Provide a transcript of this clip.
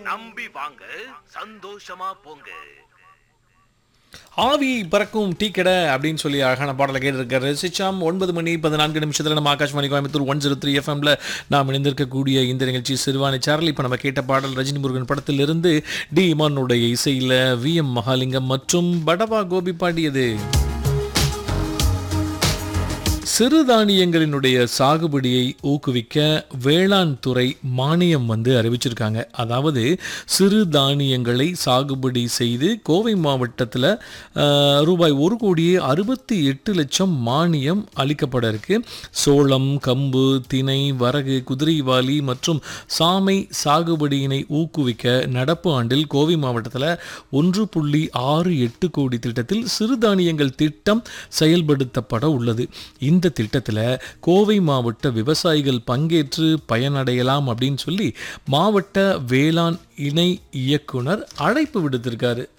நம்பி வாங்க சந்தோஷமா போங்க ஆவி பறக்கும் டீ கடை அப்படின்னு சொல்லி அழகான பாடலை கேட்டிருக்காரு சிச்சாம் ஒன்பது மணி பதினான்கு நிமிஷத்தில் நம்ம Akashvani Coimbatore one zero three எஃப்எம்ல நாம் இணைந்திருக்கக்கூடிய இந்த நிகழ்ச்சி சிறுவாணி சாரல் இப்போ நம்ம கேட்ட பாடல் ரஜினி முருகன் படத்திலிருந்து டி இமானுடைய இசையில் வி எம் மகாலிங்கம் மற்றும் படவா கோபி பாடியது சிறுதானியங்களினுடைய சாகுபடியை ஊக்குவிக்க வேளாண் துறை மானியம் வந்து அறிவிச்சிருக்காங்க அதாவது சிறுதானியங்களை சாகுபடி செய்து கோவை மாவட்டத்தில் ரூபாய் ஒரு கோடியே அறுபத்தி எட்டு லட்சம் மானியம் அளிக்கப்பட இருக்கு சோளம் கம்பு திணை வரகு குதிரைவாலி மற்றும் சாமை சாகுபடியினை ஊக்குவிக்க நடப்பு ஆண்டில் கோவை மாவட்டத்தில் ஒன்று புள்ளி ஆறு எட்டு கோடி திட்டத்தில் சிறுதானியங்கள் திட்டம் செயல்படுத்தப்பட உள்ளது இந்த திட்டத்தில் கோவை மாவட்ட விவசாயிகள் பங்கேற்று பயனடையலாம் அப்படின்னு சொல்லி மாவட்ட வேளாண் இணை இயக்குனர் அழைப்பு விடுத்திருக்காரு